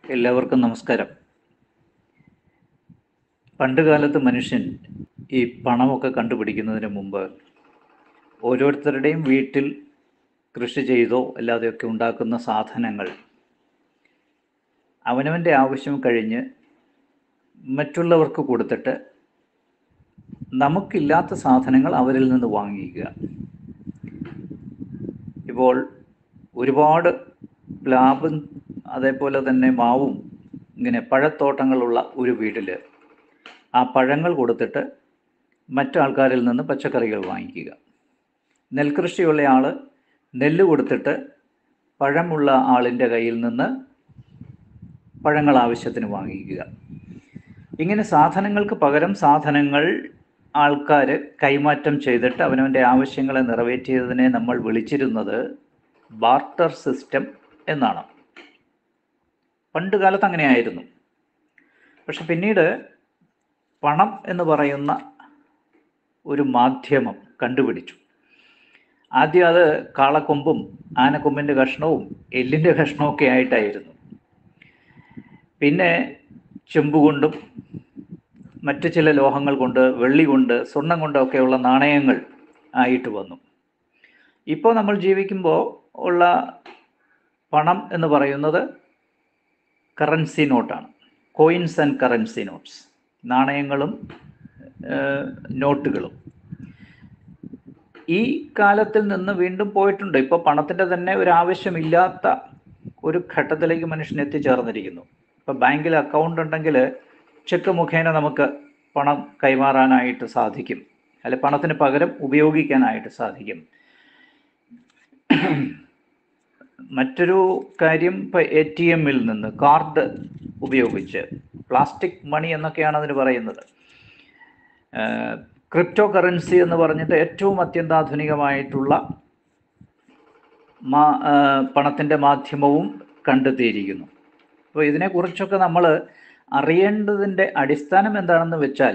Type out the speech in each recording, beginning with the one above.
എല്ലാവർക്കും നമസ്കാരം പണ്ട് കാലത്ത് മനുഷ്യൻ ഈ പണമൊക്കെ കണ്ടുപിടിക്കുന്നതിന് മുമ്പ് ഓരോരുത്തരുടെയും വീട്ടിൽ കൃഷി ചെയ്തോ അല്ലാതെയൊക്കെ ഉണ്ടാക്കുന്ന സാധനങ്ങൾ അവനവൻ്റെ ആവശ്യം കഴിഞ്ഞ് മറ്റുള്ളവർക്ക് കൊടുത്തിട്ട് നമുക്കില്ലാത്ത സാധനങ്ങൾ അവരിൽ നിന്ന് വാങ്ങിക്കുക ഇപ്പോൾ ഒരുപാട് പ്ലാവും അതേപോലെ തന്നെ മാവും ഇങ്ങനെ പഴത്തോട്ടങ്ങളുള്ള ഒരു വീട്ടിൽ ആ പഴങ്ങൾ കൊടുത്തിട്ട് മറ്റാൾക്കാരിൽ നിന്ന് പച്ചക്കറികൾ വാങ്ങിക്കുക നെൽകൃഷിയുള്ള ആൾ നെല്ല് കൊടുത്തിട്ട് പഴമുള്ള ആളിൻ്റെ കയ്യിൽ നിന്ന് പഴങ്ങൾ ആവശ്യത്തിന് വാങ്ങിക്കുക ഇങ്ങനെ സാധനങ്ങൾക്ക് പകരം സാധനങ്ങൾ ആൾക്കാർ കൈമാറ്റം ചെയ്തിട്ട് അവനവൻ്റെ ആവശ്യങ്ങളെ നിറവേറ്റിയതിനെ നമ്മൾ വിളിച്ചിരുന്നത് ബാർട്ടർ സിസ്റ്റം എന്നാണ് പണ്ട് കാലത്ത് അങ്ങനെയായിരുന്നു പക്ഷെ പിന്നീട് പണം എന്ന് പറയുന്ന ഒരു മാധ്യമം കണ്ടുപിടിച്ചു ആദ്യം അത് കാളക്കൊമ്പും ആനക്കൊമ്പിൻ്റെ കഷ്ണവും എല്ലിൻ്റെ കഷ്ണവും ഒക്കെ ആയിട്ടായിരുന്നു പിന്നെ ചെമ്പ് കൊണ്ടും മറ്റു ചില ലോഹങ്ങൾ കൊണ്ട് വെള്ളി കൊണ്ട് സ്വർണം കൊണ്ടൊക്കെയുള്ള നാണയങ്ങൾ ആയിട്ട് വന്നു ഇപ്പോൾ നമ്മൾ ജീവിക്കുമ്പോൾ ഉള്ള പണം എന്ന് പറയുന്നത് കറൻസി നോട്ടാണ് കോയിൻസ് ആൻഡ് കറൻസി നോട്ട്സ് നാണയങ്ങളും നോട്ടുകളും ഈ കാലത്തിൽ നിന്ന് വീണ്ടും പോയിട്ടുണ്ട് ഇപ്പോൾ പണത്തിൻ്റെ തന്നെ ഒരു ആവശ്യമില്ലാത്ത ഒരു ഘട്ടത്തിലേക്ക് മനുഷ്യൻ എത്തിച്ചേർന്നിരിക്കുന്നു ഇപ്പോൾ ബാങ്കിൽ അക്കൗണ്ട് ഉണ്ടെങ്കിൽ ചെക്ക് മുഖേന നമുക്ക് പണം കൈമാറാനായിട്ട് സാധിക്കും അല്ലെ പണത്തിന് പകരം ഉപയോഗിക്കാനായിട്ട് സാധിക്കും മറ്റൊരു കാര്യം ഇപ്പോൾ എ ടി എമ്മിൽ നിന്ന് കാർഡ് ഉപയോഗിച്ച് പ്ലാസ്റ്റിക് മണി എന്നൊക്കെയാണ് അതിന് പറയുന്നത് ക്രിപ്റ്റോ കറൻസി എന്ന് പറഞ്ഞിട്ട് ഏറ്റവും അത്യന്താധുനികമായിട്ടുള്ള മാ പണത്തിൻ്റെ മാധ്യമവും കണ്ടെത്തിയിരിക്കുന്നു അപ്പോൾ ഇതിനെക്കുറിച്ചൊക്കെ നമ്മൾ അറിയേണ്ടതിൻ്റെ അടിസ്ഥാനം എന്താണെന്ന് വെച്ചാൽ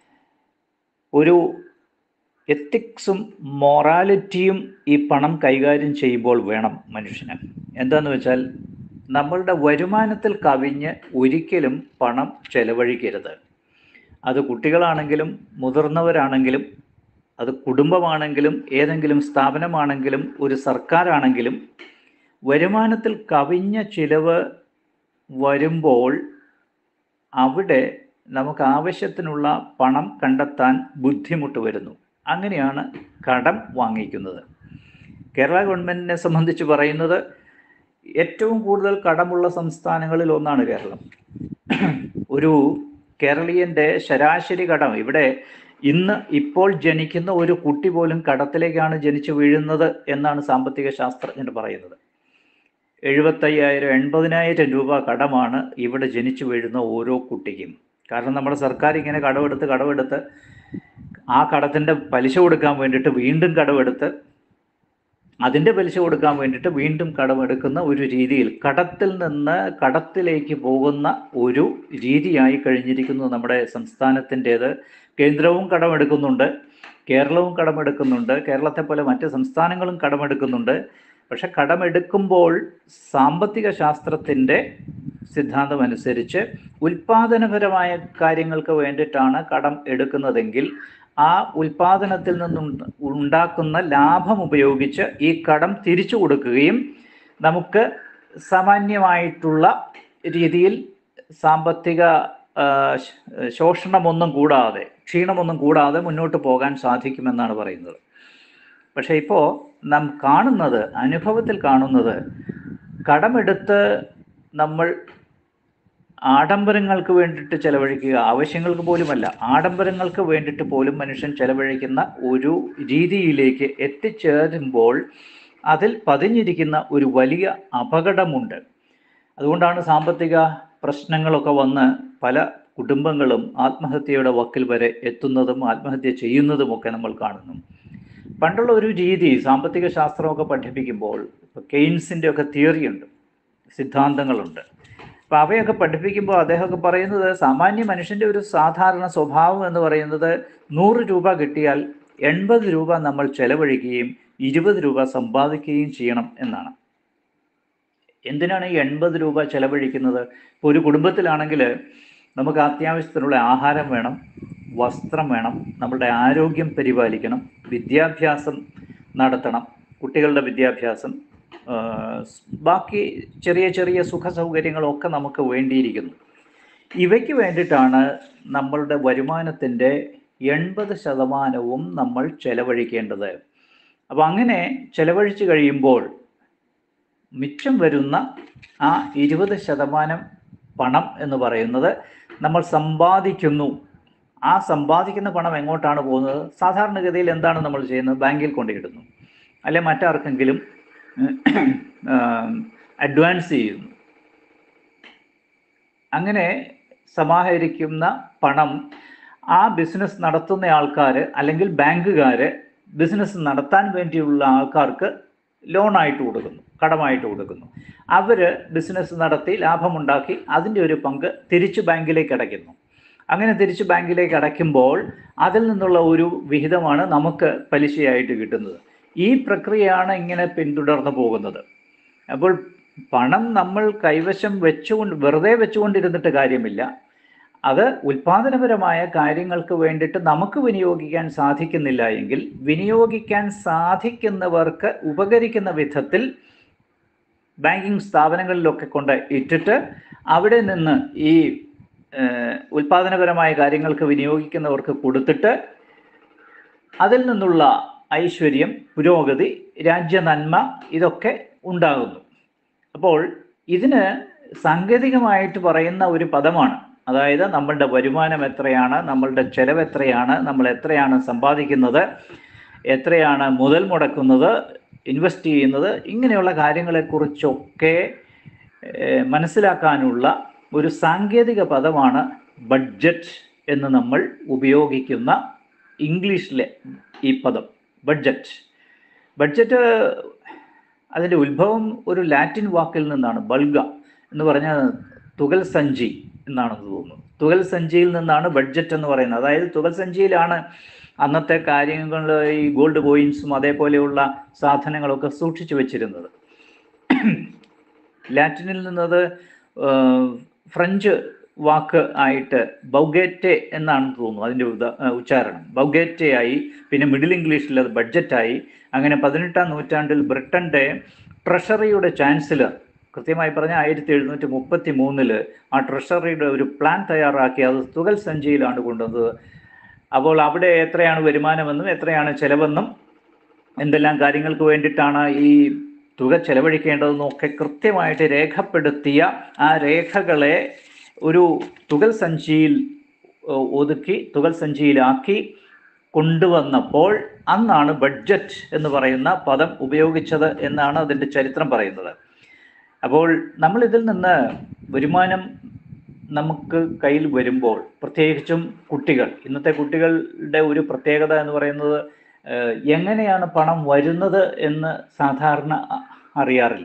ഒരു എത്തിക്സും മൊറാലിറ്റിയും ഈ പണം കൈകാര്യം ചെയ്യുമ്പോൾ വേണം മനുഷ്യന് എന്താന്ന് വെച്ചാൽ നമ്മളുടെ വരുമാനത്തിൽ കവിഞ്ഞ് ഒരിക്കലും പണം ചെലവഴിക്കരുത് അത് കുട്ടികളാണെങ്കിലും മുതിർന്നവരാണെങ്കിലും അത് കുടുംബമാണെങ്കിലും ഏതെങ്കിലും സ്ഥാപനമാണെങ്കിലും ഒരു സർക്കാരാണെങ്കിലും വരുമാനത്തിൽ കവിഞ്ഞ ചിലവ് വരുമ്പോൾ അവിടെ നമുക്ക് ആവശ്യത്തിനുള്ള പണം കണ്ടെത്താൻ ബുദ്ധിമുട്ട് വരുന്നു അങ്ങനെയാണ് കടം വാങ്ങിക്കുന്നത് കേരള ഗവൺമെൻറ്റിനെ സംബന്ധിച്ച് പറയുന്നത് ഏറ്റവും കൂടുതൽ കടമുള്ള സംസ്ഥാനങ്ങളിൽ ഒന്നാണ് കേരളം ഒരു കേരളീയൻ്റെ ശരാശരി കടം ഇവിടെ ഇന്ന് ഇപ്പോൾ ജനിക്കുന്ന ഒരു കുട്ടി പോലും കടത്തിലേക്കാണ് ജനിച്ചു വീഴുന്നത് എന്നാണ് സാമ്പത്തിക ശാസ്ത്രജ്ഞർ പറയുന്നത് എഴുപത്തയ്യായിരം എൺപതിനായിരം രൂപ കടമാണ് ഇവിടെ ജനിച്ചു വീഴുന്ന ഓരോ കുട്ടിക്കും കാരണം നമ്മുടെ സർക്കാർ ഇങ്ങനെ കടമെടുത്ത് കടമെടുത്ത് ആ കടത്തിൻ്റെ പലിശ കൊടുക്കാൻ വേണ്ടിയിട്ട് വീണ്ടും കടമെടുത്ത് അതിൻ്റെ പലിശ കൊടുക്കാൻ വേണ്ടിയിട്ട് വീണ്ടും കടമെടുക്കുന്ന ഒരു രീതിയിൽ കടത്തിൽ നിന്ന് കടത്തിലേക്ക് പോകുന്ന ഒരു രീതിയായി കഴിഞ്ഞിരിക്കുന്നു നമ്മുടെ സംസ്ഥാനത്തിൻ്റേത് കേന്ദ്രവും കടമെടുക്കുന്നുണ്ട് കേരളവും കടമെടുക്കുന്നുണ്ട് കേരളത്തെ പോലെ മറ്റ് സംസ്ഥാനങ്ങളും കടമെടുക്കുന്നുണ്ട് പക്ഷെ കടമെടുക്കുമ്പോൾ സാമ്പത്തിക ശാസ്ത്രത്തിൻ്റെ സിദ്ധാന്തം അനുസരിച്ച് ഉൽപാദനപരമായ കാര്യങ്ങൾക്ക് വേണ്ടിയിട്ടാണ് കടം എടുക്കുന്നതെങ്കിൽ ആ ഉൽപാദനത്തിൽ നിന്നും ഉണ്ടാക്കുന്ന ലാഭം ഉപയോഗിച്ച് ഈ കടം തിരിച്ചു കൊടുക്കുകയും നമുക്ക് സാമാന്യമായിട്ടുള്ള രീതിയിൽ സാമ്പത്തിക ശോഷണമൊന്നും കൂടാതെ ക്ഷീണമൊന്നും കൂടാതെ മുന്നോട്ട് പോകാൻ സാധിക്കുമെന്നാണ് പറയുന്നത് പക്ഷേ ഇപ്പോൾ നാം കാണുന്നത് അനുഭവത്തിൽ കാണുന്നത് കടമെടുത്ത് നമ്മൾ ആഡംബരങ്ങൾക്ക് വേണ്ടിയിട്ട് ചെലവഴിക്കുക ആവശ്യങ്ങൾക്ക് പോലുമല്ല ആഡംബരങ്ങൾക്ക് വേണ്ടിയിട്ട് പോലും മനുഷ്യൻ ചെലവഴിക്കുന്ന ഒരു രീതിയിലേക്ക് എത്തിച്ചേരുമ്പോൾ അതിൽ പതിഞ്ഞിരിക്കുന്ന ഒരു വലിയ അപകടമുണ്ട് അതുകൊണ്ടാണ് സാമ്പത്തിക പ്രശ്നങ്ങളൊക്കെ വന്ന് പല കുടുംബങ്ങളും ആത്മഹത്യയുടെ വക്കിൽ വരെ എത്തുന്നതും ആത്മഹത്യ ചെയ്യുന്നതുമൊക്കെ നമ്മൾ കാണുന്നു പണ്ടുള്ള ഒരു രീതി സാമ്പത്തിക ശാസ്ത്രമൊക്കെ പഠിപ്പിക്കുമ്പോൾ ഇപ്പോൾ കെയ്ൻസിൻ്റെ ഒക്കെ തിയറി ഉണ്ട് സിദ്ധാന്തങ്ങളുണ്ട് അപ്പോൾ അവയൊക്കെ പഠിപ്പിക്കുമ്പോൾ അദ്ദേഹമൊക്കെ പറയുന്നത് സാമാന്യ മനുഷ്യൻ്റെ ഒരു സാധാരണ സ്വഭാവം എന്ന് പറയുന്നത് നൂറ് രൂപ കിട്ടിയാൽ എൺപത് രൂപ നമ്മൾ ചെലവഴിക്കുകയും ഇരുപത് രൂപ സമ്പാദിക്കുകയും ചെയ്യണം എന്നാണ് എന്തിനാണ് ഈ എൺപത് രൂപ ചെലവഴിക്കുന്നത് ഇപ്പോൾ ഒരു കുടുംബത്തിലാണെങ്കിൽ നമുക്ക് അത്യാവശ്യത്തിനുള്ള ആഹാരം വേണം വസ്ത്രം വേണം നമ്മളുടെ ആരോഗ്യം പരിപാലിക്കണം വിദ്യാഭ്യാസം നടത്തണം കുട്ടികളുടെ വിദ്യാഭ്യാസം ആ, ബാക്കി ചെറിയ ചെറിയ സുഖ സൗകര്യങ്ങളൊക്കെ നമുക്ക് വേണ്ടിയിരിക്കുന്നു ഇവയ്ക്ക് വേണ്ടിയിട്ടാണ് നമ്മളുടെ വരുമാനത്തിൻ്റെ എൺപത് ശതമാനവും നമ്മൾ ചെലവഴിക്കേണ്ടത് അപ്പോൾ അങ്ങനെ ചെലവഴിച്ച് കഴിയുമ്പോൾ മിച്ചം വരുന്ന ആ ഇരുപത് ശതമാനം പണം എന്ന് പറയുന്നത് നമ്മൾ സമ്പാദിക്കുന്നു ആ സമ്പാദിക്കുന്ന പണം എങ്ങോട്ടാണ് പോകുന്നത് സാധാരണഗതിയിൽ എന്താണ് നമ്മൾ ചെയ്യുന്നത് ബാങ്കിൽ കൊണ്ടിടുന്നു അല്ലെ മറ്റാർക്കെങ്കിലും അഡ്വാൻസ് ചെയ്യുന്നു അങ്ങനെ സമാഹരിക്കുന്ന പണം ആ ബിസിനസ് നടത്തുന്ന ആൾക്കാർ അല്ലെങ്കിൽ ബാങ്കുകാർ ബിസിനസ് നടത്താൻ വേണ്ടിയുള്ള ആൾക്കാർക്ക് ലോണായിട്ട് കൊടുക്കുന്നു കടമായിട്ട് കൊടുക്കുന്നു അവർ ബിസിനസ് നടത്തി ലാഭമുണ്ടാക്കി അതിൻ്റെ ഒരു പങ്ക് തിരിച്ച് ബാങ്കിലേക്ക് അടയ്ക്കുന്നു അങ്ങനെ തിരിച്ച് ബാങ്കിലേക്ക് അടയ്ക്കുമ്പോൾ അതിൽ നിന്നുള്ള ഒരു വിഹിതമാണ് നമുക്ക് പലിശയായിട്ട് കിട്ടുന്നത് ഈ പ്രക്രിയയാണ് ഇങ്ങനെ പിന്തുടർന്നു പോകുന്നത് അപ്പോൾ പണം നമ്മൾ കൈവശം വെച്ചുകൊണ്ട് വെറുതെ വെച്ചുകൊണ്ടിരുന്നിട്ട് കാര്യമില്ല അത് ഉൽപാദനപരമായ കാര്യങ്ങൾക്ക് വേണ്ടിയിട്ട് നമുക്ക് വിനിയോഗിക്കാൻ സാധിക്കുന്നില്ല എങ്കിൽ വിനിയോഗിക്കാൻ സാധിക്കുന്നവർക്ക് ഉപകരിക്കുന്ന വിധത്തിൽ ബാങ്കിങ് സ്ഥാപനങ്ങളിലൊക്കെ കൊണ്ട് ഇട്ടിട്ട് അവിടെ നിന്ന് ഈ ഏഹ്, ഉൽപാദനപരമായ കാര്യങ്ങൾക്ക് വിനിയോഗിക്കുന്നവർക്ക് കൊടുത്തിട്ട് അതിൽ നിന്നുള്ള ഐശ്വര്യം പുരോഗതി രാജ്യ നന്മ ഇതൊക്കെ ഉണ്ടാകുന്നു അപ്പോൾ ഇതിന് സാങ്കേതികമായിട്ട് പറയുന്ന ഒരു പദമാണ് അതായത് നമ്മളുടെ വരുമാനം എത്രയാണ് നമ്മളുടെ ചെലവ് എത്രയാണ് നമ്മൾ എത്രയാണ് സമ്പാദിക്കുന്നത് എത്രയാണ് മുതൽ മുടക്കുന്നത് ഇൻവെസ്റ്റ് ചെയ്യുന്നത് ഇങ്ങനെയുള്ള കാര്യങ്ങളെക്കുറിച്ചൊക്കെ ഏഹ്, മനസ്സിലാക്കാനുള്ള ഒരു സാങ്കേതിക പദമാണ് ബഡ്ജറ്റ് എന്ന് നമ്മൾ ഉപയോഗിക്കുന്ന ഇംഗ്ലീഷിലെ ഈ പദം ബഡ്ജറ്റ് ബഡ്ജറ്റ് അതിൻ്റെ ഉത്ഭവം ഒരു ലാറ്റിൻ വാക്കിൽ നിന്നാണ് ബൾഗ എന്ന് പറഞ്ഞ തുകൽ സഞ്ചി എന്നാണെന്ന് തോന്നുന്നു തുകൽ സഞ്ചിയിൽ നിന്നാണ് ബഡ്ജറ്റ് എന്ന് പറയുന്നത് അതായത് തുകൽ സഞ്ചിയിലാണ് അന്നത്തെ കാര്യങ്ങൾ ഈ ഗോൾഡ് കോയിൻസും അതേപോലെയുള്ള സാധനങ്ങളൊക്കെ സൂക്ഷിച്ചു വെച്ചിരുന്നത് ലാറ്റിനിൽ നിന്നത് ഏഹ്, ഫ്രഞ്ച് വാക്ക് ആയിട്ട് ബൗഗേറ്റെ എന്നാണ് തോന്നുന്നു അതിൻ്റെ ഉദാ- ഏഹ് ഉച്ചാരണം ബൗഗേറ്റെ ആയി പിന്നെ മിഡിൽ ഇംഗ്ലീഷിൽ അത് ബഡ്ജറ്റായി അങ്ങനെ പതിനെട്ടാം നൂറ്റാണ്ടിൽ ബ്രിട്ടൻ്റെ ട്രഷറിയുടെ ചാൻസലർ കൃത്യമായി പറഞ്ഞാൽ ആയിരത്തി എഴുന്നൂറ്റി മുപ്പത്തി മൂന്നില് ആ ട്രഷറിയുടെ ഒരു പ്ലാൻ തയ്യാറാക്കി അത് തുകൽ സഞ്ചിയിലാണ് കൊണ്ടുവന്നത് അപ്പോൾ അവിടെ എത്രയാണ് വരുമാനമെന്നും എത്രയാണ് ചെലവെന്നും എന്തെല്ലാം കാര്യങ്ങൾക്ക് വേണ്ടിയിട്ടാണ് ഈ തുക ചെലവഴിക്കേണ്ടതെന്നും ഒക്കെ കൃത്യമായിട്ട് രേഖപ്പെടുത്തിയ ആ രേഖകളെ ഒരു തുകൽ സഞ്ചിയിൽ ഏഹ്, ഒതുക്കി തുകൽ സഞ്ചിയിലാക്കി കൊണ്ടുവന്നപ്പോൾ അന്നാണ് ബഡ്ജറ്റ് എന്ന് പറയുന്ന പദം ഉപയോഗിച്ചത് എന്നാണ് അതിൻ്റെ ചരിത്രം പറയുന്നത് അപ്പോൾ നമ്മൾ ഇതിൽ നിന്ന് വരുമാനം നമുക്ക് കയ്യിൽ വരുമ്പോൾ പ്രത്യേകിച്ചും കുട്ടികൾ ഇന്നത്തെ കുട്ടികളുടെ ഒരു പ്രത്യേകത എന്ന് പറയുന്നത് ഏഹ്, എങ്ങനെയാണ് പണം വരുന്നത് എന്ന് സാധാരണ അ- അറിയാറില്ല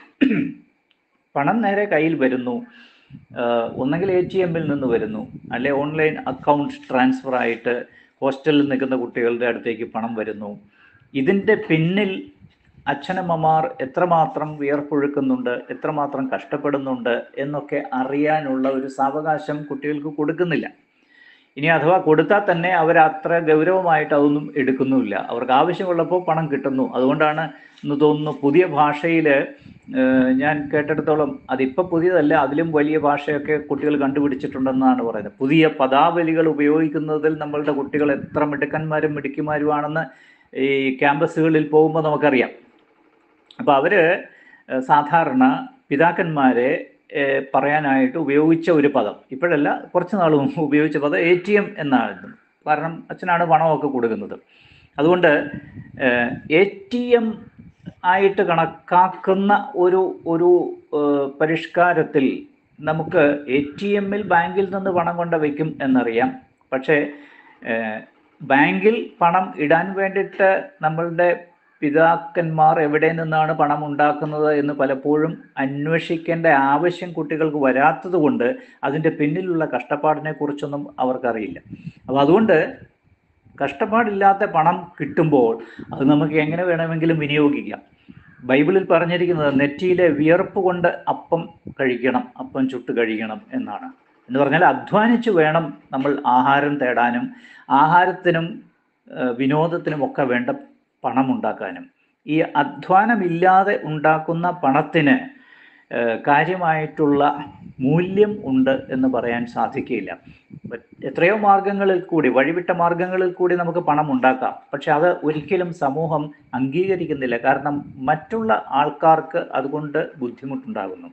പണം നേരെ കയ്യിൽ വരുന്നു ഏഹ്, ഒന്നെങ്കിൽ എ ടി എമ്മിൽ നിന്ന് വരുന്നു അല്ലെ ഓൺലൈൻ അക്കൗണ്ട് ട്രാൻസ്ഫർ ആയിട്ട് ഹോസ്റ്റലിൽ നിൽക്കുന്ന കുട്ടികളുടെ അടുത്തേക്ക് പണം വരുന്നു ഇതിൻ്റെ പിന്നിൽ അച്ഛനമ്മമാർ എത്രമാത്രം വിയർപ്പൊഴുക്കുന്നുണ്ട് എത്രമാത്രം കഷ്ടപ്പെടുന്നുണ്ട് എന്നൊക്കെ അറിയാനുള്ള ഒരു സാവകാശം കുട്ടികൾക്ക് കൊടുക്കുന്നില്ല ഇനി അഥവാ കൊടുത്താൽ തന്നെ അവർ അത്ര ഗൗരവമായിട്ട് അതൊന്നും എടുക്കുന്നുമില്ല അവർക്ക് ആവശ്യമുള്ളപ്പോൾ പണം കിട്ടുന്നു അതുകൊണ്ടാണ് എന്ന് തോന്നുന്നു പുതിയ ഭാഷയിൽ ഞാൻ കേട്ടിടത്തോളം അതിപ്പോൾ പുതിയതല്ല അതിലും വലിയ ഭാഷയൊക്കെ കുട്ടികൾ കണ്ടുപിടിച്ചിട്ടുണ്ടെന്നാണ് പറയുന്നത് പുതിയ പദാവലികൾ ഉപയോഗിക്കുന്നതിൽ നമ്മളുടെ കുട്ടികൾ എത്ര മിടുക്കന്മാരും മിടുക്കിമാരുമാണെന്ന് ഈ ക്യാമ്പസുകളിൽ പോകുമ്പോൾ നമുക്കറിയാം അപ്പോൾ അവർ സാധാരണ പിതാക്കന്മാരെ ഏഹ്, പറയാനായിട്ട് ഉപയോഗിച്ച ഒരു പദം ഇപ്പോഴല്ല കുറച്ച് നാൾ മുമ്പ് ഉപയോഗിച്ച പദം എ ടി എം എന്നായിരുന്നു കാരണം അച്ഛനാണ് പണമൊക്കെ കൊടുക്കുന്നത് അതുകൊണ്ട് എ ടി എം ആയിട്ട് കണക്കാക്കുന്ന ഒരു ഒരു ഏഹ്, പരിഷ്കാരത്തിൽ നമുക്ക് എ ടി എമ്മിൽ ബാങ്കിൽ നിന്ന് പണം കൊണ്ട് വയ്ക്കും എന്നറിയാം പക്ഷേ ഏഹ്, ബാങ്കിൽ പണം ഇടാൻ വേണ്ടിയിട്ട് നമ്മളുടെ പിതാക്കന്മാർ എവിടെ നിന്നാണ് പണം ഉണ്ടാക്കുന്നത് എന്ന് പലപ്പോഴും അന്വേഷിക്കേണ്ട ആവശ്യം കുട്ടികൾക്ക് വരാത്തത് കൊണ്ട് അതിൻ്റെ പിന്നിലുള്ള കഷ്ടപ്പാടിനെ കുറിച്ചൊന്നും അവർക്കറിയില്ല അപ്പോൾ അതുകൊണ്ട് കഷ്ടപ്പാടില്ലാത്ത പണം കിട്ടുമ്പോൾ അത് നമുക്ക് എങ്ങനെ വേണമെങ്കിലും വിനിയോഗിക്കാം ബൈബിളിൽ പറഞ്ഞിരിക്കുന്നത് നെറ്റിയിലെ വിയർപ്പ് കൊണ്ട് അപ്പം കഴിക്കണം അപ്പം ചുട്ട് കഴിക്കണം എന്നാണ് എന്ന് പറഞ്ഞാൽ അധ്വാനിച്ച് വേണം നമ്മൾ ആഹാരം തേടാനും ആഹാരത്തിനും ഏഹ്, വിനോദത്തിനും ഒക്കെ വേണ്ട പണം ഉണ്ടാക്കാനും ഈ അധ്വാനമില്ലാതെ ഉണ്ടാക്കുന്ന പണത്തിന് ഏഹ്, കാര്യമായിട്ടുള്ള മൂല്യം ഉണ്ട് എന്ന് പറയാൻ സാധിക്കില്ല ബട്ട് എത്രയോ മാർഗങ്ങളിൽ കൂടി വഴിവിട്ട മാർഗങ്ങളിൽ കൂടി നമുക്ക് പണം ഉണ്ടാക്കാം പക്ഷെ അത് ഒരിക്കലും സമൂഹം അംഗീകരിക്കുന്നില്ല കാരണം മറ്റുള്ള ആൾക്കാർക്ക് അതുകൊണ്ട് ബുദ്ധിമുട്ടുണ്ടാകുന്നു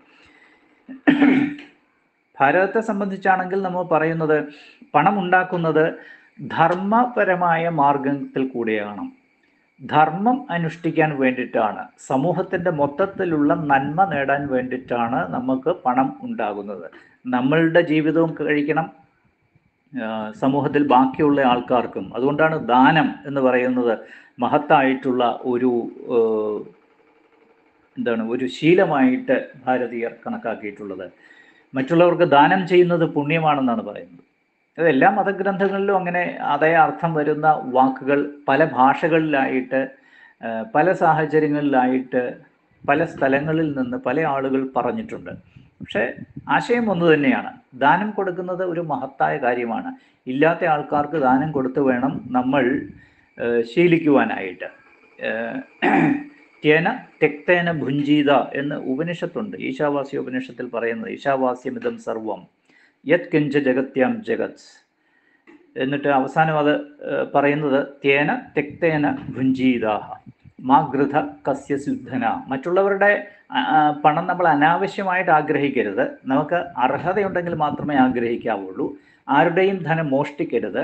ഭാരതത്തെ സംബന്ധിച്ചാണെങ്കിൽ നമ്മൾ പറയുന്നത് പണം ഉണ്ടാക്കുന്നത് ധർമ്മപരമായ മാർഗത്തിൽ കൂടിയാണ് ധർമ്മം അനുഷ്ഠിക്കാൻ വേണ്ടിയിട്ടാണ് സമൂഹത്തിൻ്റെ മൊത്തത്തിലുള്ള നന്മ നേടാൻ വേണ്ടിയിട്ടാണ് നമുക്ക് പണം ഉണ്ടാകുന്നത് നമ്മളുടെ ജീവിതവും കഴിക്കണം ആ, സമൂഹത്തിൽ ബാക്കിയുള്ള ആൾക്കാർക്കും അതുകൊണ്ടാണ് ദാനം എന്ന് പറയുന്നത് മഹത്തായിട്ടുള്ള ഒരു ഏഹ്, എന്താണ് ഒരു ശീലമായിട്ട് ഭാരതീയർ കണക്കാക്കിയിട്ടുള്ളത് മറ്റുള്ളവർക്ക് ദാനം ചെയ്യുന്നത് പുണ്യമാണെന്നാണ് പറയുന്നത് അത് എല്ലാ മതഗ്രന്ഥങ്ങളിലും അങ്ങനെ അതേ അർത്ഥം വരുന്ന വാക്കുകൾ പല ഭാഷകളിലായിട്ട് ആ, പല സാഹചര്യങ്ങളിലായിട്ട് പല സ്ഥലങ്ങളിൽ നിന്ന് പല ആളുകൾ പറഞ്ഞിട്ടുണ്ട് പക്ഷേ ആശയം ഒന്ന് തന്നെയാണ് ദാനം കൊടുക്കുന്നത് ഒരു മഹത്തായ കാര്യമാണ് ഇല്ലാത്ത ആൾക്കാർക്ക് ദാനം കൊടുത്തു വേണം നമ്മൾ ആ, ശീലിക്കുവാനായിട്ട് ആ, ത്യേന തെക്തേന ഭുഞ്ചീത എന്ന് ഉപനിഷത്തുണ്ട് ഈശാവാസ്യ ഉപനിഷത്തിൽ പറയുന്നത് ഈശാവാസ്യമിതം സർവം യത് കിഞ്ച ജഗത്യാം ജഗത് എന്നിട്ട് അവസാനം അത് ഏഹ്, പറയുന്നത് തേന തെക്തേന ഭുഞ്ചീതാഹ മാ ഗൃധ കസ്യ സിദ്ധന മറ്റുള്ളവരുടെ ആ, ആ, പണം നമ്മൾ അനാവശ്യമായിട്ട് ആഗ്രഹിക്കരുത് നമുക്ക് അർഹതയുണ്ടെങ്കിൽ മാത്രമേ ആഗ്രഹിക്കാവുള്ളൂ ആരുടെയും ധനം മോഷ്ടിക്കരുത്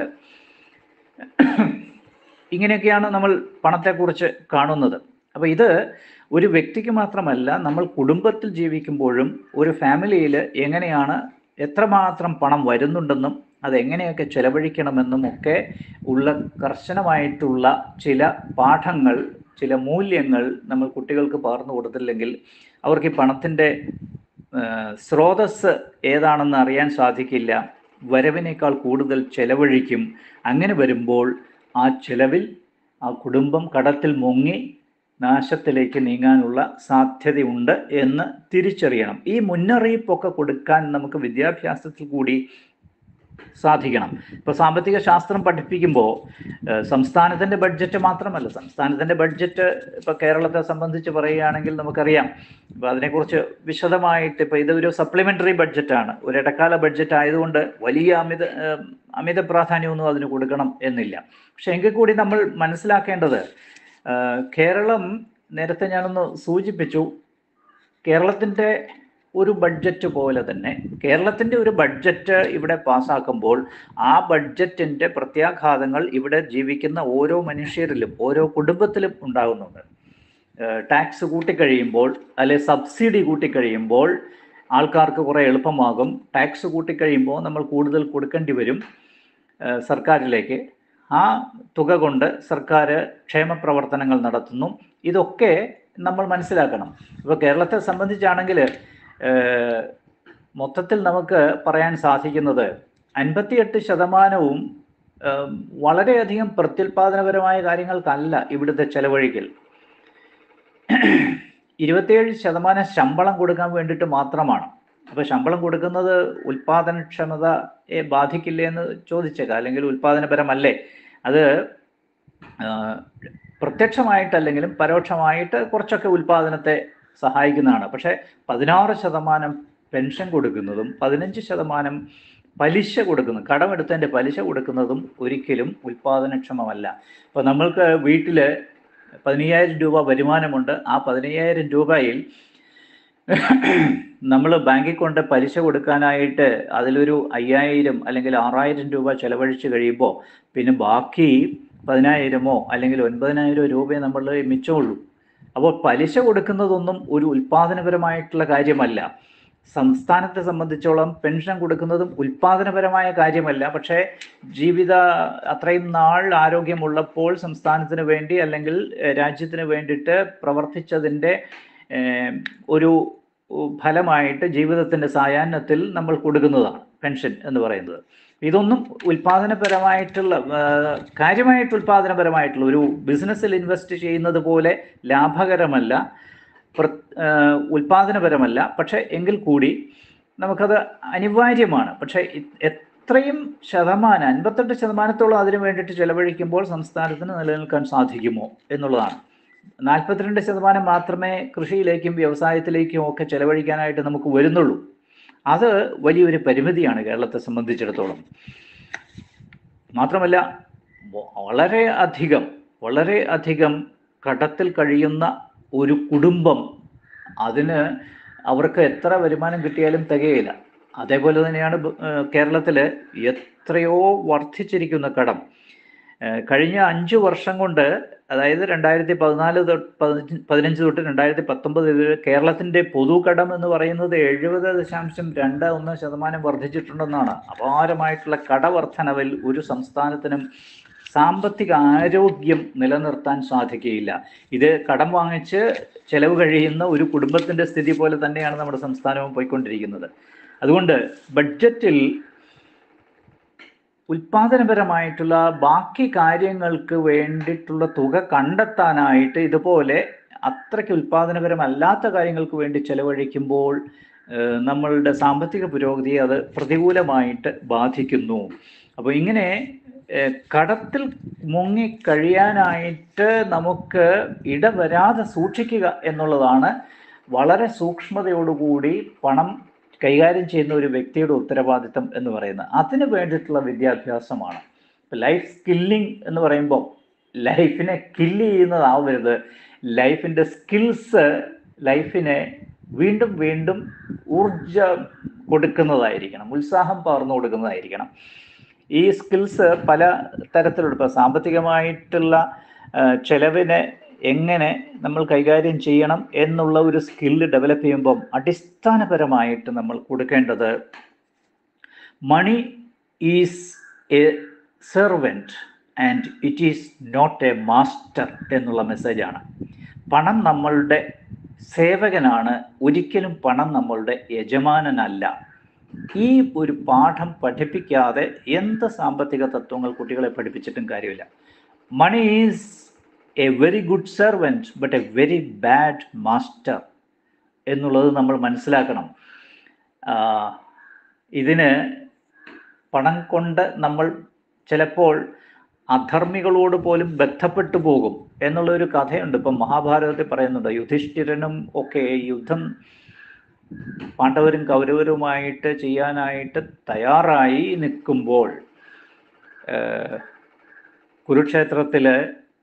ഇങ്ങനെയൊക്കെയാണ് നമ്മൾ പണത്തെക്കുറിച്ച് കാണുന്നത് അപ്പോൾ ഇത് ഒരു വ്യക്തിക്ക് മാത്രമല്ല നമ്മൾ കുടുംബത്തിൽ ജീവിക്കുമ്പോഴും ഒരു ഫാമിലിയിൽ എങ്ങനെയാണ് എത്രമാത്രം പണം വരുന്നുണ്ടെന്നും അത് എങ്ങനെയൊക്കെ ചെലവഴിക്കണമെന്നും ഒക്കെ ഉള്ള കർശനമായിട്ടുള്ള ചില പാഠങ്ങൾ ചില മൂല്യങ്ങൾ നമ്മൾ കുട്ടികൾക്ക് പകർന്നു കൊടുത്തില്ലെങ്കിൽ അവർക്ക് ഈ പണത്തിൻ്റെ സ്രോതസ് ഏതാണെന്ന് അറിയാൻ സാധിക്കില്ല വരവിനേക്കാൾ കൂടുതൽ ചെലവഴിക്കും അങ്ങനെ വരുമ്പോൾ ആ ചെലവിൽ ആ കുടുംബം കടത്തിൽ മുങ്ങി നാശത്തിലേക്ക് നീങ്ങാനുള്ള സാധ്യതയുണ്ട് എന്ന് തിരിച്ചറിയണം ഈ മുന്നറിയിപ്പൊക്കെ കൊടുക്കാൻ നമുക്ക് വിദ്യാഭ്യാസത്തിൽ കൂടി സാധിക്കണം ഇപ്പോൾ സാമ്പത്തിക ശാസ്ത്രം പഠിപ്പിക്കുമ്പോൾ ഏഹ്, സംസ്ഥാനത്തിൻ്റെ ബഡ്ജറ്റ് മാത്രമല്ല സംസ്ഥാനത്തിൻ്റെ ബഡ്ജറ്റ് ഇപ്പോൾ കേരളത്തെ സംബന്ധിച്ച് പറയുകയാണെങ്കിൽ നമുക്കറിയാം അപ്പോൾ അതിനെക്കുറിച്ച് വിശദമായിട്ട് ഇപ്പോൾ ഇതൊരു സപ്ലിമെൻ്ററി ബഡ്ജറ്റാണ് ഒരു ഇടക്കാല ബഡ്ജറ്റ് ആയതുകൊണ്ട് വലിയ അമിത ഏഹ്, അമിത പ്രാധാന്യമൊന്നും അതിന് കൊടുക്കണം എന്നില്ല പക്ഷെ എങ്കിൽ കൂടി നമ്മൾ മനസ്സിലാക്കേണ്ടത് ഏഹ്, കേരളം നേരത്തെ ഞാനൊന്ന് സൂചിപ്പിച്ചു കേരളത്തിൻ്റെ ഒരു ബഡ്ജറ്റ് പോലെ തന്നെ കേരളത്തിൻ്റെ ഒരു ബഡ്ജറ്റ് ഇവിടെ പാസ്സാക്കുമ്പോൾ ആ ബഡ്ജറ്റിൻ്റെ പ്രത്യാഘാതങ്ങൾ ഇവിടെ ജീവിക്കുന്ന ഓരോ മനുഷ്യരിലും ഓരോ കുടുംബത്തിലും ഉണ്ടാകുന്നുണ്ട് ടാക്സ് കൂട്ടിക്കഴിയുമ്പോൾ അല്ലെ സബ്സിഡി കൂട്ടിക്കഴിയുമ്പോൾ ആൾക്കാർക്ക് കുറേ എളുപ്പമാകും ടാക്സ് കൂട്ടിക്കഴിയുമ്പോൾ നമ്മൾ കൂടുതൽ കൊടുക്കേണ്ടി വരും ഏഹ് സർക്കാരിലേക്ക് ആ തുക കൊണ്ട് സർക്കാർ ക്ഷേമ പ്രവർത്തനങ്ങൾ നടത്തുന്നു ഇതൊക്കെ നമ്മൾ മനസ്സിലാക്കണം ഇപ്പോൾ കേരളത്തെ സംബന്ധിച്ചാണെങ്കിൽ ഏഹ്, മൊത്തത്തിൽ നമുക്ക് പറയാൻ സാധിക്കുന്നത് അൻപത്തിയെട്ട് ശതമാനവും ഏഹ്, വളരെയധികം പ്രത്യുൽപാദനപരമായ കാര്യങ്ങൾക്കല്ല ഇവിടുത്തെ ചെലവഴിക്കൽ ഇരുപത്തിയേഴ് ശതമാനം ശമ്പളം കൊടുക്കാൻ വേണ്ടിയിട്ട് മാത്രമാണ് അപ്പോൾ ശമ്പളം കൊടുക്കുന്നത് ഉൽപാദനക്ഷമതയെ ബാധിക്കില്ലേ എന്ന് ചോദിച്ചേക്കാം അല്ലെങ്കിൽ ഉൽപാദനപരമല്ലേ അത് ആ, പ്രത്യക്ഷമായിട്ടല്ലെങ്കിലും പരോക്ഷമായിട്ട് കുറച്ചൊക്കെ ഉൽപാദനത്തെ സഹായിക്കുന്നതാണ് പക്ഷേ പതിനാറ് ശതമാനം പെൻഷൻ കൊടുക്കുന്നതും പതിനഞ്ച് ശതമാനം പലിശ കൊടുക്കുന്നു കടമെടുത്തതിൻ്റെ പലിശ കൊടുക്കുന്നതും ഒരിക്കലും ഉൽപാദനക്ഷമമല്ല ഇപ്പോൾ നമ്മൾക്ക് വീട്ടിൽ പതിനയ്യായിരം രൂപ വരുമാനമുണ്ട് ആ പതിനയ്യായിരം രൂപയിൽ നമ്മൾ ബാങ്കിൽ കൊണ്ട് പലിശ കൊടുക്കാനായിട്ട് അതിലൊരു അയ്യായിരം അല്ലെങ്കിൽ ആറായിരം രൂപ ചെലവഴിച്ച് കഴിയുമ്പോൾ പിന്നെ ബാക്കി പതിനായിരമോ അല്ലെങ്കിൽ ഒൻപതിനായിരം രൂപയെ നമ്മൾ മിച്ചമുള്ളൂ അപ്പോൾ പലിശ കൊടുക്കുന്നതൊന്നും ഒരു ഉൽപാദനപരമായിട്ടുള്ള കാര്യമല്ല സംസ്ഥാനത്തെ സംബന്ധിച്ചോളം പെൻഷൻ കൊടുക്കുന്നതും ഉൽപാദനപരമായ കാര്യമല്ല പക്ഷേ ജീവിത അത്രയും നാൾ ആരോഗ്യമുള്ളപ്പോൾ സംസ്ഥാനത്തിന് വേണ്ടി അല്ലെങ്കിൽ ഏഹ്, രാജ്യത്തിന് വേണ്ടിയിട്ട് പ്രവർത്തിച്ചതിൻ്റെ ഏഹ്, ഒരു ഫലമായിട്ട് ജീവിതത്തിൻ്റെ സായാഹ്നത്തിൽ നമ്മൾ കൊടുക്കുന്നതാണ് പെൻഷൻ എന്ന് പറയുന്നത് ഇതൊന്നും ഉൽപാദനപരമായിട്ടുള്ള ആ, കാര്യമായിട്ട് ഉൽപാദനപരമായിട്ടുള്ള ഒരു ബിസിനസ്സിൽ ഇൻവെസ്റ്റ് ചെയ്യുന്നത് പോലെ ലാഭകരമല്ല പ്ര- ഏഹ് ഉൽപാദനപരമല്ല പക്ഷേ എങ്കിൽ കൂടി നമുക്കത് അനിവാര്യമാണ് പക്ഷേ ഇ- എത്രയും ശതമാനം അൻപത്തെട്ട് ശതമാനത്തോളം അതിനു വേണ്ടിയിട്ട് ചെലവഴിക്കുമ്പോൾ സംസ്ഥാനത്തിന് നിലനിൽക്കാൻ സാധിക്കുമോ എന്നുള്ളതാണ് നാൽപ്പത്തിരണ്ട് ശതമാനം മാത്രമേ കൃഷിയിലേക്കും വ്യവസായത്തിലേക്കും ഒക്കെ ചെലവഴിക്കാനായിട്ട് നമുക്ക് വരുന്നുള്ളൂ അത് വലിയൊരു പരിമിതിയാണ് കേരളത്തെ സംബന്ധിച്ചിടത്തോളം മാത്രമല്ല വ- വളരെ അധികം വളരെ അധികം കടത്തിൽ കഴിയുന്ന ഒരു കുടുംബം അതിന് അവർക്ക് എത്ര വരുമാനം കിട്ടിയാലും തികയില്ല അതേപോലെ തന്നെയാണ് ബ- ഏഹ് കേരളത്തിൽ എത്രയോ വർദ്ധിച്ചിരിക്കുന്ന കടം ഏഹ് കഴിഞ്ഞ അഞ്ചു വർഷം കൊണ്ട് അതായത് രണ്ടായിരത്തി പതിനാല് തൊട്ട് പതിനഞ്ച് പതിനഞ്ച് തൊട്ട് രണ്ടായിരത്തി പത്തൊമ്പത് വരെ കേരളത്തിന്റെ പൊതുകടം എന്ന് പറയുന്നത് എഴുപത് ദശാംശം രണ്ട് ഒന്ന് ശതമാനം വർദ്ധിച്ചിട്ടുണ്ടെന്നാണ് അപാരമായിട്ടുള്ള കടവർദ്ധനവിൽ ഒരു സംസ്ഥാനത്തിനും സാമ്പത്തിക ആരോഗ്യം നിലനിർത്താൻ സാധിക്കുകയില്ല ഇത് കടം വാങ്ങിച്ച് ചെലവ് കഴിയുന്ന ഒരു കുടുംബത്തിന്റെ സ്ഥിതി പോലെ തന്നെയാണ് നമ്മുടെ സംസ്ഥാനവും പോയിക്കൊണ്ടിരിക്കുന്നത് അതുകൊണ്ട് ബഡ്ജറ്റിൽ ഉൽപാദനപരമായിട്ടുള്ള ബാക്കി കാര്യങ്ങൾക്ക് വേണ്ടിയിട്ടുള്ള തുക കണ്ടെത്താനായിട്ട് ഇതുപോലെ അത്രയ്ക്ക് ഉൽപാദനപരമല്ലാത്ത കാര്യങ്ങൾക്ക് വേണ്ടി ചെലവഴിക്കുമ്പോൾ ഏഹ്, നമ്മളുടെ സാമ്പത്തിക പുരോഗതിയെ അത് പ്രതികൂലമായിട്ട് ബാധിക്കുന്നു അപ്പോൾ ഇങ്ങനെ ഏഹ്, കടത്തിൽ മുങ്ങി കഴിയാനായിട്ട് നമുക്ക് ഇടവരാതെ സൂക്ഷിക്കുക എന്നുള്ളതാണ് വളരെ സൂക്ഷ്മതയോടുകൂടി പണം കൈകാര്യം ചെയ്യുന്ന ഒരു വ്യക്തിയുടെ ഉത്തരവാദിത്തം എന്ന് പറയുന്നത് അതിന് വേണ്ടിയിട്ടുള്ള വിദ്യാഭ്യാസമാണ് ലൈഫ് സ്കില്ലിംഗ് എന്ന് പറയുമ്പോൾ ലൈഫിനെ കില്ല് ചെയ്യുന്നതാവരുത് ലൈഫിൻ്റെ സ്കിൽസ് ലൈഫിനെ വീണ്ടും വീണ്ടും ഊർജം കൊടുക്കുന്നതായിരിക്കണം ഉത്സാഹം പകർന്നു കൊടുക്കുന്നതായിരിക്കണം ഈ സ്കിൽസ് പല തരത്തിലുള്ള ഇപ്പോൾ സാമ്പത്തികമായിട്ടുള്ള ആ, ചെലവിനെ എങ്ങനെ നമ്മൾ കൈകാര്യം ചെയ്യണം എന്നുള്ള ഒരു സ്കില്ല് ഡെവലപ്പ് ചെയ്യുമ്പം അടിസ്ഥാനപരമായിട്ട് നമ്മൾ കൊടുക്കേണ്ടത് money is a servant and it is not a master എന്നുള്ള മെസ്സേജാണ് പണം നമ്മളുടെ സേവകനാണ് ഒരിക്കലും പണം നമ്മളുടെ യജമാനനല്ല ഈ ഒരു പാഠം പഠിപ്പിക്കാതെ എന്ത് സാമ്പത്തിക തത്വങ്ങൾ കുട്ടികളെ പഠിപ്പിച്ചിട്ടും കാര്യമില്ല money is a very good servant but a very bad master എന്നുള്ളത് നമ്മൾ മനസ്സിലാക്കണം ആ, ഇതിന് പണം കൊണ്ട് നമ്മൾ ചിലപ്പോൾ അധർമ്മികളോട് പോലും ബന്ധപ്പെട്ടു പോകും എന്നുള്ള ഒരു കഥയുണ്ട് ഇപ്പം മഹാഭാരതത്തിൽ പറയുന്നുണ്ട് യുധിഷ്ഠിരനും ഒക്കെ യുദ്ധം പാണ്ഡവരും കൗരവരുമായിട്ട് ചെയ്യാനായിട്ട് തയ്യാറായി നിൽക്കുമ്പോൾ ഏഹ്, കുരുക്ഷേത്രത്തില്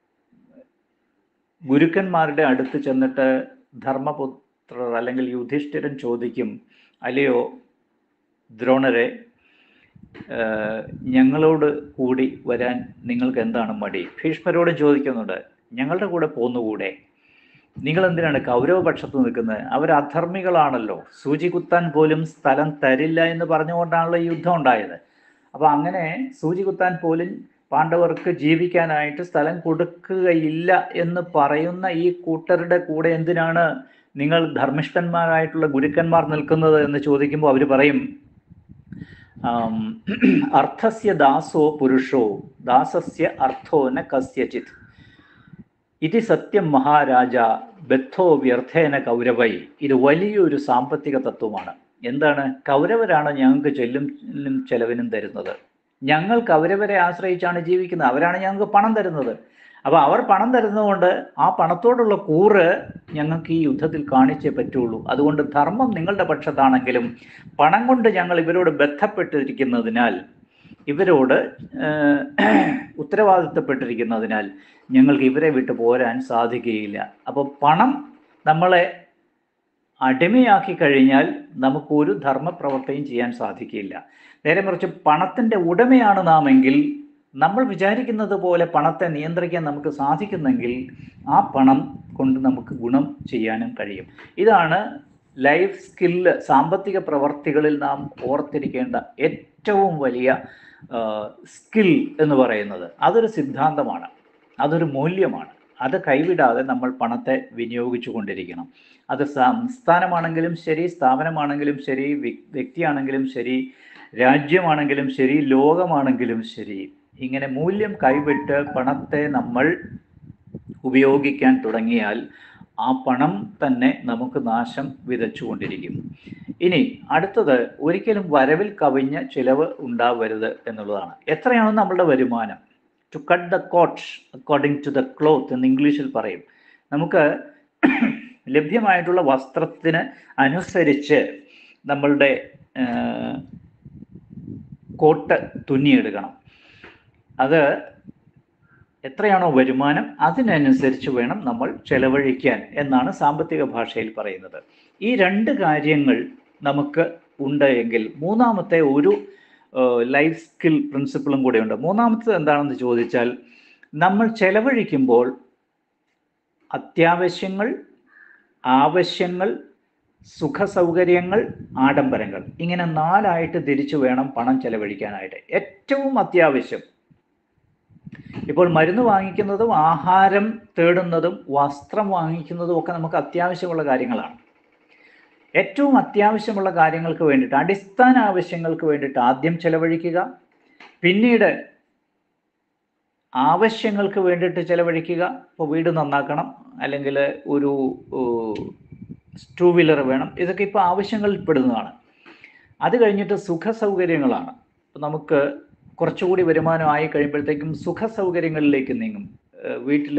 ഗുരുക്കന്മാരുടെ അടുത്ത് ചെന്നിട്ട് ധർമ്മപുത്രർ അല്ലെങ്കിൽ യുധിഷ്ഠിരൻ ചോദിക്കും അല്ലയോ ദ്രോണരെ ഏഹ്, ഞങ്ങളോട് കൂടി വരാൻ നിങ്ങൾക്ക് എന്താണ് മടി ഭീഷ്മരോട് ചോദിക്കുന്നുണ്ട് ഞങ്ങളുടെ കൂടെ പോന്നുകൂടെ നിങ്ങൾ എന്തിനാണ് കൗരവപക്ഷത്ത് നിൽക്കുന്നത് അവർ അധർമ്മികളാണല്ലോ സൂചി കുത്താൻ പോലും സ്ഥലം തരില്ല എന്ന് പറഞ്ഞുകൊണ്ടാണല്ലോ ഈ യുദ്ധം ഉണ്ടായത് അപ്പൊ അങ്ങനെ സൂചി കുത്താൻ പോലും പാണ്ഡവർക്ക് ജീവിക്കാനായിട്ട് സ്ഥലം കൊടുക്കുകയില്ല എന്ന് പറയുന്ന ഈ കൂട്ടരുടെ കൂടെ എന്തിനാണ് നിങ്ങൾ ധർമ്മിഷ്ഠന്മാരായിട്ടുള്ള ഗുരുക്കന്മാർ നിൽക്കുന്നത് എന്ന് ചോദിക്കുമ്പോൾ അവർ പറയും ആം, അർത്ഥസ്യ ദാസോ പുരുഷോ ദാസസ്യ അർത്ഥോ ന കസ്യചിത് ഇത് സത്യം മഹാരാജ ബദ്ധോ വ്യർത്ഥേന കൗരവൈ ഇത് വലിയൊരു സാമ്പത്തിക തത്വമാണ് എന്താണ് കൗരവരാണ് ഞങ്ങൾക്ക് ചെല്ലും ചെലവിനും തരുന്നത് ഞങ്ങൾ കൗരവരെ ആശ്രയിച്ചാണ് ജീവിക്കുന്നത് അവരാണ് ഞങ്ങൾക്ക് പണം തരുന്നത് അപ്പോൾ അവർ പണം തരുന്നതുകൊണ്ട് ആ പണത്തോടുള്ള കൂറ് ഞങ്ങൾക്ക് ഈ യുദ്ധത്തിൽ കാണിച്ചേ പറ്റുള്ളൂ അതുകൊണ്ട് ധർമ്മം നിങ്ങളുടെ പക്ഷത്താണെങ്കിലും പണം കൊണ്ട് ഞങ്ങൾ ഇവരോട് ബന്ധപ്പെട്ടിരിക്കുന്നതിനാൽ ഇവരോട് ഏഹ്, ഉത്തരവാദിത്തപ്പെട്ടിരിക്കുന്നതിനാൽ ഞങ്ങൾക്ക് ഇവരെ വിട്ടു പോരാൻ സാധിക്കുകയില്ല അപ്പോൾ പണം നമ്മളെ അടിമയാക്കി കഴിഞ്ഞാൽ നമുക്കൊരു ധർമ്മപ്രവർത്തനം ചെയ്യാൻ സാധിക്കില്ല നേരെ മറിച്ച് പണത്തിൻ്റെ ഉടമയാണ് നാം എങ്കിൽ നമ്മൾ വിചാരിക്കുന്നത് പോലെ പണത്തെ നിയന്ത്രിക്കാൻ നമുക്ക് സാധിക്കുന്നെങ്കിൽ ആ പണം കൊണ്ട് നമുക്ക് ഗുണം ചെയ്യാനും കഴിയും ഇതാണ് ലൈഫ് സ്കില്ല് സാമ്പത്തിക പ്രവർത്തികളിൽ നാം ഓർത്തിരിക്കേണ്ട ഏറ്റവും വലിയ സ്കിൽ എന്ന് പറയുന്നത് അതൊരു സിദ്ധാന്തമാണ് അതൊരു മൂല്യമാണ് അത് കൈവിടാതെ നമ്മൾ പണത്തെ വിനിയോഗിച്ചു കൊണ്ടിരിക്കണം അത് സംസ്ഥാനമാണെങ്കിലും ശരി സ്ഥാപനമാണെങ്കിലും ശരി വ്യ- വ്യക്തിയാണെങ്കിലും ശരി രാജ്യമാണെങ്കിലും ശരി ലോകമാണെങ്കിലും ശരി ഇങ്ങനെ മൂല്യം കൈവിട്ട് പണത്തെ നമ്മൾ ഉപയോഗിക്കാൻ തുടങ്ങിയാൽ ആ പണം തന്നെ നമുക്ക് നാശം വിതച്ചുകൊണ്ടിരിക്കും ഇനി അടുത്തത് ഒരിക്കലും വരവിൽ കവിഞ്ഞ ചിലവ് ഉണ്ടാവരുത് എന്നുള്ളതാണ് എത്രയാണ് നമ്മളുടെ വരുമാനം to cut the coat according to the cloth എന്ന് ഇംഗ്ലീഷിൽ പറയും നമുക്ക് ലഭ്യമായിട്ടുള്ള വസ്ത്രത്തിന് അനുസരിച്ച് നമ്മളുടെ കോട്ട് തുന്നിയെടുക്കണം അത് എത്രയാണോ വരുമാനം അതിനനുസരിച്ച് വേണം നമ്മൾ ചെലവഴിക്കാൻ എന്നാണ് സാമ്പത്തിക ഭാഷയിൽ പറയുന്നത് ഈ രണ്ട് കാര്യങ്ങൾ നമുക്ക് ഉണ്ട് എങ്കിൽ മൂന്നാമത്തെ ഒരു ലൈഫ് സ്കിൽ പ്രിൻസിപ്പിളും കൂടെ ഉണ്ട് മൂന്നാമത്തത് എന്താണെന്ന് ചോദിച്ചാൽ നമ്മൾ ചെലവഴിക്കുമ്പോൾ അത്യാവശ്യങ്ങൾ ആവശ്യങ്ങൾ സുഖ സൗകര്യങ്ങൾ ആഡംബരങ്ങൾ ഇങ്ങനെ നാലായിട്ട് തിരിച്ചു വേണം പണം ചെലവഴിക്കാനായിട്ട് ഏറ്റവും അത്യാവശ്യം ഇപ്പോൾ മരുന്ന് വാങ്ങിക്കുന്നതും ആഹാരം തേടുന്നതും വസ്ത്രം വാങ്ങിക്കുന്നതും ഒക്കെ നമുക്ക് അത്യാവശ്യമുള്ള കാര്യങ്ങളാണ് ഏറ്റവും അത്യാവശ്യമുള്ള കാര്യങ്ങൾക്ക് വേണ്ടിയിട്ട് അടിസ്ഥാന ആവശ്യങ്ങൾക്ക് വേണ്ടിയിട്ട് ആദ്യം ചെലവഴിക്കുക പിന്നീട് ആവശ്യങ്ങൾക്ക് വേണ്ടിയിട്ട് ചെലവഴിക്കുക ഇപ്പോൾ വീട് നന്നാക്കണം അല്ലെങ്കിൽ ഒരു ടൂ വീലർ വേണം ഇതൊക്കെ ഇപ്പോൾ ആവശ്യങ്ങളിൽ പെടുന്നതാണ് അത് കഴിഞ്ഞിട്ട് സുഖ സൗകര്യങ്ങളാണ് നമുക്ക് കുറച്ചുകൂടി വരുമാനമായി കഴിയുമ്പോഴത്തേക്കും സുഖ സൗകര്യങ്ങളിലേക്ക് നീങ്ങും വീട്ടിൽ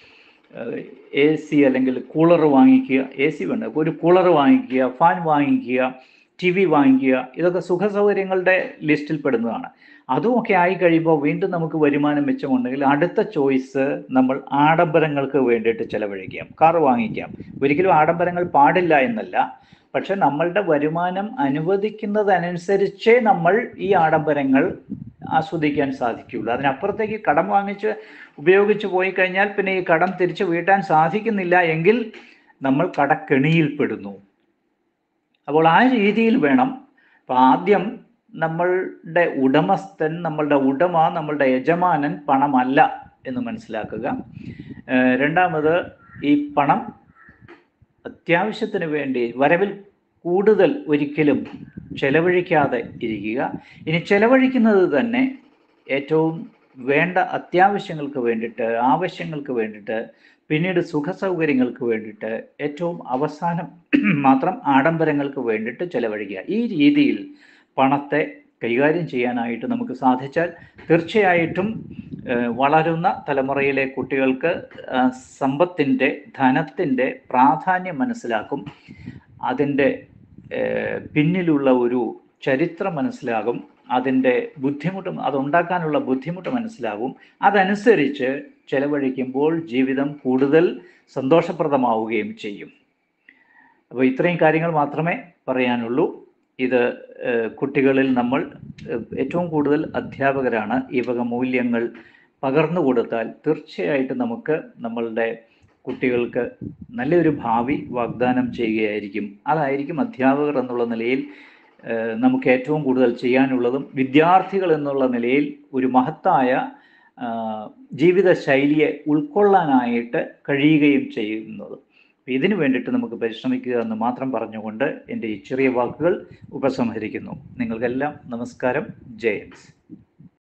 എ സി അല്ലെങ്കിൽ കൂളർ വാങ്ങിക്കുക എ സി വേണ്ട ഒരു കൂളർ വാങ്ങിക്കുക ഫാൻ വാങ്ങിക്കുക ടി വി വാങ്ങിക്കുക ഇതൊക്കെ സുഖ സൗകര്യങ്ങളുടെ ലിസ്റ്റിൽ പെടുന്നതാണ് അതുമൊക്കെ ആയി കഴിയുമ്പോൾ വീണ്ടും നമുക്ക് വരുമാനം മെച്ചമുണ്ടെങ്കിൽ അടുത്ത ചോയ്സ് നമ്മൾ ആഡംബരങ്ങൾക്ക് വേണ്ടിയിട്ട് ചെലവഴിക്കാം കാർ വാങ്ങിക്കാം ഒരിക്കലും ആഡംബരങ്ങൾ പാടില്ല എന്നല്ല പക്ഷെ നമ്മളുടെ വരുമാനം അനുവദിക്കുന്നതനുസരിച്ചേ നമ്മൾ ഈ ആഡംബരങ്ങൾ ആസ്വദിക്കാൻ സാധിക്കുകയുള്ളൂ അതിനപ്പുറത്തേക്ക് കടം വാങ്ങിച്ച് ഉപയോഗിച്ച് പോയി കഴിഞ്ഞാൽ പിന്നെ ഈ കടം തിരിച്ചു വീട്ടാൻ സാധിക്കുന്നില്ല എങ്കിൽ നമ്മൾ കടക്കെണിയിൽപ്പെടുന്നു അപ്പോൾ ആ രീതിയിൽ വേണം അപ്പം ആദ്യം നമ്മളുടെ ഉടമസ്ഥൻ നമ്മളുടെ ഉടമ നമ്മളുടെ യജമാനൻ പണമല്ല എന്ന് മനസ്സിലാക്കുക രണ്ടാമത് ഈ പണം അത്യാവശ്യത്തിന് വേണ്ടി വരവിൽ കൂടുതൽ ഒരിക്കലും ചെലവഴിക്കാതെ ഇരിക്കുക ഇനി ചെലവഴിക്കുന്നത് തന്നെ ഏറ്റവും വേണ്ട അത്യാവശ്യങ്ങൾക്ക് വേണ്ടിയിട്ട് ആവശ്യങ്ങൾക്ക് വേണ്ടിയിട്ട് പിന്നീട് സുഖ സൗകര്യങ്ങൾക്ക് വേണ്ടിയിട്ട് ഏറ്റവും അവസാനം മാത്രം ആഡംബരങ്ങൾക്ക് വേണ്ടിയിട്ട് ചെലവഴിക്കുക ഈ രീതിയിൽ പണത്തെ കൈകാര്യം ചെയ്യാനായിട്ട് നമുക്ക് സാധിച്ചാൽ തീർച്ചയായിട്ടും വളരുന്ന തലമുറയിലെ കുട്ടികൾക്ക് സമ്പത്തിൻ്റെ ധനത്തിൻ്റെ പ്രാധാന്യം മനസ്സിലാക്കും അതിൻ്റെ പിന്നിലുള്ള ഒരു ചരിത്രം മനസ്സിലാകും അതിൻ്റെ ബുദ്ധിമുട്ട് അതുണ്ടാക്കാനുള്ള ബുദ്ധിമുട്ട് മനസ്സിലാകും അതനുസരിച്ച് ചെലവഴിക്കുമ്പോൾ ജീവിതം കൂടുതൽ സന്തോഷപ്രദമാവുകയും ചെയ്യും അപ്പോൾ ഇത്രയും കാര്യങ്ങൾ മാത്രമേ പറയാനുള്ളൂ ഇത് കുട്ടികളിൽ നമ്മൾ ഏറ്റവും കൂടുതൽ അധ്യാപകരാണ് ഈ വക മൂല്യങ്ങൾ പകർന്നു കൊടുത്താൽ തീർച്ചയായിട്ടും നമുക്ക് നമ്മളുടെ കുട്ടികൾക്ക് നല്ലൊരു ഭാവി വാഗ്ദാനം ചെയ്യുകയായിരിക്കും അതായിരിക്കും അധ്യാപകർ എന്നുള്ള നിലയിൽ നമുക്ക് ഏറ്റവും കൂടുതൽ ചെയ്യാനുള്ളതും വിദ്യാർത്ഥികൾ എന്നുള്ള നിലയിൽ ഒരു മഹത്തായ ജീവിത ശൈലിയെ ഉൾക്കൊള്ളാനായിട്ട് കഴിയുകയും ചെയ്യുന്നതും ഇതിനു വേണ്ടിയിട്ട് നമുക്ക് പരിശ്രമിക്കുക എന്ന് മാത്രം പറഞ്ഞുകൊണ്ട് എൻ്റെ ഈ ചെറിയ വാക്കുകൾ ഉപസംഹരിക്കുന്നു നിങ്ങൾക്കെല്ലാം നമസ്കാരം ജയൻസ്